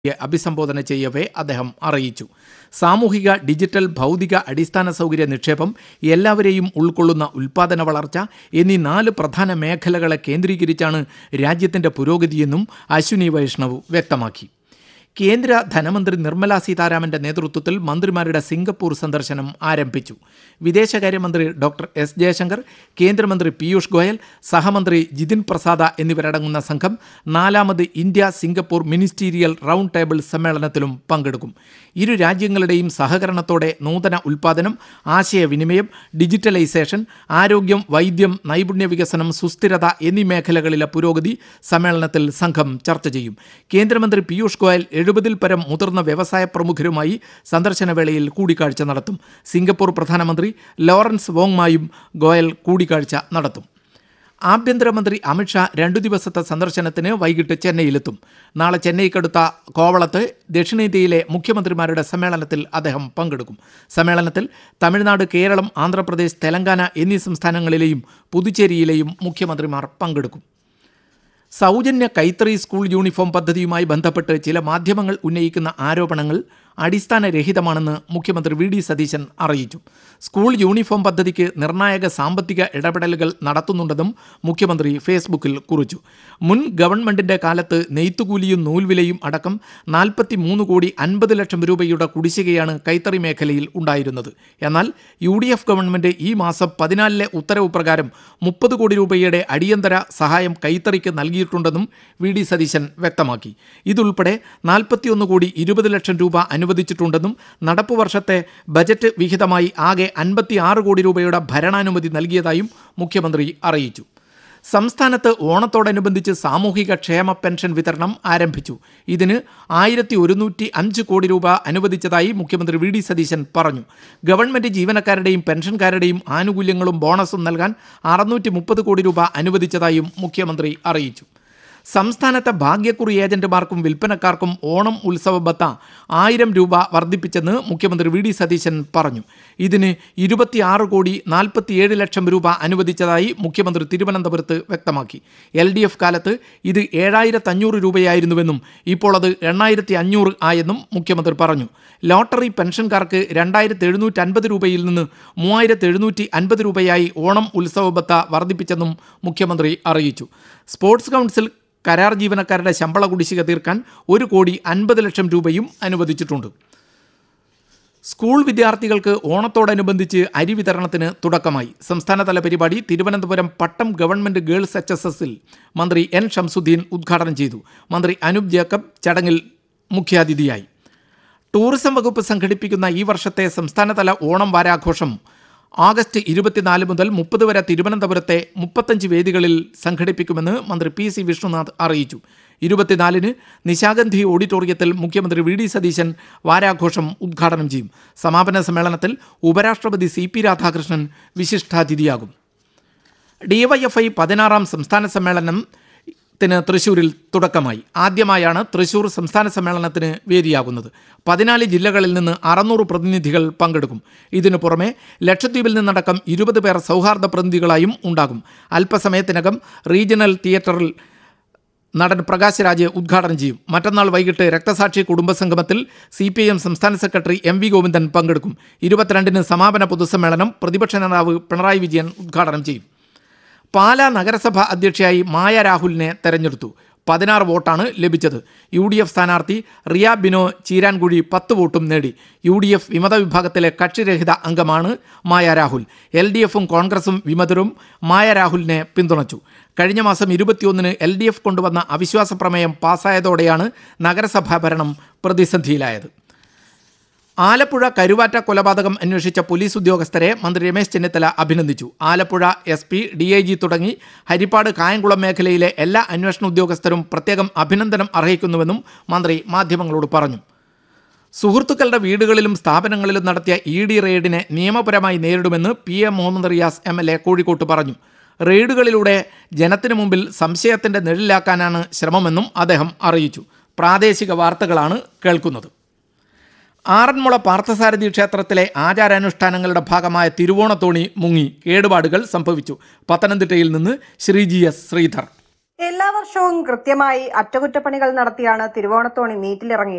യെ അഭിസംബോധന ചെയ്യവേ അദ്ദേഹം അറിയിച്ചു സാമൂഹിക ഡിജിറ്റൽ ഭൗതിക അടിസ്ഥാന സൗകര്യ നിക്ഷേപം എല്ലാവരെയും ഉൾക്കൊള്ളുന്ന ഉൽപാദന വളർച്ച എന്നീ നാല് പ്രധാന മേഖലകളെ കേന്ദ്രീകരിച്ചാണ് രാജ്യത്തിന്റെ പുരോഗതിയെന്നും അശ്വിനി വൈഷ്ണവ് വ്യക്തമാക്കി കേന്ദ്ര ധനമന്ത്രി നിർമ്മല സീതാരാമന്റെ നേതൃത്വത്തിൽ മന്ത്രിമാരുടെ സിംഗപ്പൂർ സന്ദർശനം ആരംഭിച്ചു വിദേശകാര്യമന്ത്രി ഡോക്ടർ എസ് ജയശങ്കർ കേന്ദ്രമന്ത്രി പീയൂഷ് ഗോയൽ സഹമന്ത്രി ജിതിൻ പ്രസാദ എന്നിവരടങ്ങുന്ന സംഘം നാലാമത് India Singapore ministerial round table സമ്മേളനത്തിലും പങ്കെടുക്കും ഇരു രാജ്യങ്ങളുടെയും സഹകരണത്തോടെ നൂതന ഉൽപാദനം ആശയവിനിമയം ഡിജിറ്റലൈസേഷൻ ആരോഗ്യം വൈദ്യം നൈപുണ്യ വികസനം സുസ്ഥിരത എന്നീ മേഖലകളിലെ പുരോഗതി സമ്മേളനത്തിൽ സംഘം ചർച്ച ചെയ്യും കേന്ദ്രമന്ത്രി പീയൂഷ് ഗോയൽ എഴുപതിൽ പരം മുതിർന്ന വ്യവസായ പ്രമുഖരുമായി സന്ദർശന വേളയിൽ കൂടിക്കാഴ്ച നടത്തും സിംഗപ്പൂർ പ്രധാനമന്ത്രി ലോറൻസ് വോങ്മായും ഗോയൽ കൂടിക്കാഴ്ച നടത്തും ആഭ്യന്തരമന്ത്രി അമിത്ഷാ രണ്ടു ദിവസത്തെ സന്ദർശനത്തിന് വൈകിട്ട് ചെന്നൈയിലെത്തും നാളെ ചെന്നൈക്കടുത്ത കോവളത്ത് ദക്ഷിണേന്ത്യയിലെ മുഖ്യമന്ത്രിമാരുടെ സമ്മേളനത്തിൽ അദ്ദേഹം പങ്കെടുക്കും സമ്മേളനത്തിൽ തമിഴ്നാട് കേരളം ആന്ധ്രാപ്രദേശ് തെലങ്കാന എന്നീ സംസ്ഥാനങ്ങളിലെയും പുതുച്ചേരിയിലെയും മുഖ്യമന്ത്രിമാർ പങ്കെടുക്കും സൗജന്യ കൈത്തറി സ്കൂൾ യൂണിഫോം പദ്ധതിയുമായി ബന്ധപ്പെട്ട് ചില മാധ്യമങ്ങൾ ഉന്നയിക്കുന്ന ആരോപണങ്ങൾ അടിസ്ഥാനരഹിതമാണെന്ന് മുഖ്യമന്ത്രി വി ഡി സതീശൻ അറിയിച്ചു സ്കൂൾ യൂണിഫോം പദ്ധതിക്ക് നിർണായക സാമ്പത്തിക ഇടപെടലുകൾ നടത്തുന്നുണ്ടെന്നും മുഖ്യമന്ത്രി ഫേസ്ബുക്കിൽ കുറിച്ചു മുൻ ഗവൺമെന്റിന്റെ കാലത്ത് നെയ്ത്തുകൂലിയും നൂൽവിലയും അടക്കം നാൽപ്പത്തി മൂന്ന് കോടി അൻപത് ലക്ഷം രൂപയുടെ കുടിശ്ശികയാണ് കൈത്തറി മേഖലയിൽ ഉണ്ടായിരുന്നത് എന്നാൽ യു ഡി എഫ് ഗവൺമെന്റ് ഈ മാസം പതിനാലിലെ ഉത്തരവ് പ്രകാരം മുപ്പത് കോടി രൂപയുടെ അടിയന്തര സഹായം കൈത്തറിക്ക് നൽകിയിട്ടുണ്ടെന്നും വി ഡി സതീശൻ വ്യക്തമാക്കി ഇതുൾപ്പെടെ നാൽപ്പത്തിയൊന്ന് കോടി ഇരുപത് ലക്ഷം രൂപ അനുവദിച്ചിട്ടുണ്ടെന്നും നടപ്പു വർഷത്തെ ബജറ്റ് വിഹിതമായി ആകെ അൻപത്തി ആറ് കോടി രൂപയുടെ ഭരണാനുമതി നൽകിയതായും മുഖ്യമന്ത്രി അറിയിച്ചു സംസ്ഥാനത്ത് ഓണത്തോടനുബന്ധിച്ച് സാമൂഹിക ക്ഷേമ പെൻഷൻ വിതരണം ആരംഭിച്ചു ഇതിന് ആയിരത്തി ഒരുന്നൂറ്റി അഞ്ച് കോടി രൂപ അനുവദിച്ചതായി മുഖ്യമന്ത്രി വി ഡി സതീശൻ പറഞ്ഞു ഗവൺമെന്റ് ജീവനക്കാരുടെയും പെൻഷൻകാരുടെയും ആനുകൂല്യങ്ങളും ബോണസും നൽകാൻ അറുന്നൂറ്റി മുപ്പത് കോടി രൂപ അനുവദിച്ചതായും മുഖ്യമന്ത്രി അറിയിച്ചു സംസ്ഥാനത്തെ ഭാഗ്യക്കുറി ഏജന്റുമാർക്കും വിൽപ്പനക്കാർക്കും ഓണം ഉത്സവ ബത്ത ആയിരം രൂപ വർദ്ധിപ്പിച്ചെന്ന് മുഖ്യമന്ത്രി വി ഡി സതീശൻ പറഞ്ഞു ഇതിന് ഇരുപത്തിയാറ് കോടി നാൽപ്പത്തിയേഴ് ലക്ഷം രൂപ അനുവദിച്ചതായി മുഖ്യമന്ത്രി തിരുവനന്തപുരത്ത് വ്യക്തമാക്കി എൽ ഡി എഫ് കാലത്ത് ഇത് ഏഴായിരത്തി അഞ്ഞൂറ് രൂപയായിരുന്നുവെന്നും ഇപ്പോൾ അത് എണ്ണായിരത്തി അഞ്ഞൂറ് ആയെന്നും മുഖ്യമന്ത്രി പറഞ്ഞു ലോട്ടറി പെൻഷൻകാർക്ക് രണ്ടായിരത്തി എഴുന്നൂറ്റി അൻപത് രൂപയിൽ നിന്ന് മൂവായിരത്തി എഴുന്നൂറ്റി അൻപത് രൂപയായി ഓണം ഉത്സവ ബത്ത വർദ്ധിപ്പിച്ചെന്നും മുഖ്യമന്ത്രി അറിയിച്ചു സ്പോർട്സ് കൗൺസിൽ കരാർ ജീവനക്കാരുടെ ശമ്പള കുടിശ്ശിക തീർക്കാൻ ഒരു കോടി അൻപത് ലക്ഷം രൂപയും അനുവദിച്ചിട്ടുണ്ട് സ്കൂൾ വിദ്യാർത്ഥികൾക്ക് ഓണത്തോടനുബന്ധിച്ച് അരി വിതരണത്തിന് തുടക്കമായി സംസ്ഥാനതല പരിപാടി Thiruvananthapuram Pattom government girls H S എസിൽ മന്ത്രി എൻ ഷംസുദ്ദീൻ ഉദ്ഘാടനം ചെയ്തു മന്ത്രി അനൂപ് ജേക്കബ് ചടങ്ങിൽ മുഖ്യാതിഥിയായി ടൂറിസം വകുപ്പ് സംഘടിപ്പിക്കുന്ന ഈ വർഷത്തെ സംസ്ഥാനതല ഓണം വാരാഘോഷം ആഗസ്റ്റ് ഇരുപത്തിനാല് മുതൽ മുപ്പത് വരെ തിരുവനന്തപുരത്തെ മുപ്പത്തഞ്ച് വേദികളിൽ സംഘടിപ്പിക്കുമെന്ന് മന്ത്രി പി സി വിഷ്ണുനാഥ് അറിയിച്ചു ഇരുപത്തിനാലിന് നിശാഗന്ധി ഓഡിറ്റോറിയത്തിൽ മുഖ്യമന്ത്രി വി ഡി സതീശൻ വാരാഘോഷം ഉദ്ഘാടനം ചെയ്യും സമാപന സമ്മേളനത്തിൽ ഉപരാഷ്ട്രപതി സി പി രാധാകൃഷ്ണൻ വിശിഷ്ടാതിഥിയാകും ഡിവൈഎഫ്ഐ പതിനാറാം സംസ്ഥാന സമ്മേളനം ത്തിന് തൃശൂരിൽ തുടക്കമായി ആദ്യമായാണ് തൃശൂർ സംസ്ഥാന സമ്മേളനത്തിന് വേദിയാകുന്നത് പതിനാല് ജില്ലകളിൽ നിന്ന് അറുന്നൂറ് പ്രതിനിധികൾ പങ്കെടുക്കും ഇതിനു പുറമെ ലക്ഷദ്വീപിൽ നിന്നടക്കം ഇരുപത് പേർ സൗഹാർദ്ദ പ്രതിനിധികളായും ഉണ്ടാകും അല്പസമയത്തിനകം റീജിയണൽ തിയേറ്ററിൽ നടൻ പ്രകാശ് രാജ് ഉദ്ഘാടനം ചെയ്യും മറ്റന്നാൾ വൈകിട്ട് രക്തസാക്ഷി കുടുംബസംഗമത്തിൽ സി പി ഐ എം സംസ്ഥാന സെക്രട്ടറി എം വി ഗോവിന്ദൻ പങ്കെടുക്കും ഇരുപത്തിരണ്ടിന് സമാപന പൊതുസമ്മേളനം പ്രതിപക്ഷ നേതാവ് പിണറായി വിജയൻ ഉദ്ഘാടനം ചെയ്യും പാലാ നഗരസഭ അധ്യക്ഷയായി മായ രാഹുലിനെ തെരഞ്ഞെടുത്തു പതിനാറ് വോട്ടാണ് ലഭിച്ചത് യു ഡി എഫ് സ്ഥാനാർത്ഥി റിയ ബിനോ ചീരാൻകുഴി പത്ത് വോട്ടും നേടി യു ഡി എഫ് വിമത വിഭാഗത്തിലെ കക്ഷിരഹിത അംഗമാണ് മായ രാഹുൽ എൽ ഡി എഫും കോൺഗ്രസും വിമതരും മായ രാഹുലിനെ പിന്തുണച്ചു കഴിഞ്ഞ മാസം ഇരുപത്തിയൊന്നിന് എൽ ഡി എഫ് കൊണ്ടുവന്ന അവിശ്വാസ പ്രമേയം പാസ്സായതോടെയാണ് നഗരസഭാ ഭരണം പ്രതിസന്ധിയിലായത് ആലപ്പുഴ കരുവാറ്റ കൊലപാതകം അന്വേഷിച്ച പോലീസ് ഉദ്യോഗസ്ഥരെ മന്ത്രി രമേശ് ചെന്നിത്തല അഭിനന്ദിച്ചു Alappuzha S P D I G തുടങ്ങി ഹരിപ്പാട് കായംകുളം മേഖലയിലെ എല്ലാ അന്വേഷണ ഉദ്യോഗസ്ഥരും പ്രത്യേകം അഭിനന്ദനം അർഹിക്കുന്നുവെന്നും മന്ത്രി മാധ്യമങ്ങളോട് പറഞ്ഞു സുഹൃത്തുക്കളുടെ വീടുകളിലും സ്ഥാപനങ്ങളിലും നടത്തിയ ഇ ഡി റെയ്ഡിനെ നിയമപരമായി നേരിടുമെന്ന് P A Muhammad Riyas M L A കോഴിക്കോട്ട് പറഞ്ഞു റെയ്ഡുകളിലൂടെ ജനത്തിനു മുമ്പിൽ സംശയത്തിന്റെ നിഴലിലാക്കാനാണ് ശ്രമമെന്നും അദ്ദേഹം അറിയിച്ചു പ്രാദേശിക വാർത്തകളാണ് കേൾക്കുന്നത് ആറന്മുള പാർത്ഥസാരഥി ക്ഷേത്രത്തിലെ ആചാരാനുഷ്ഠാനങ്ങളുടെ ഭാഗമായ തിരുവോണത്തോണി മുങ്ങി കേടുപാടുകൾ സംഭവിച്ചു പത്തനംതിട്ടയിൽ നിന്ന് ശ്രീജി എസ് ശ്രീധർ എല്ലാ വർഷവും കൃത്യമായി അറ്റകുറ്റപ്പണികൾ നടത്തിയാണ് തിരുവോണത്തോണി നീറ്റിലിറങ്ങി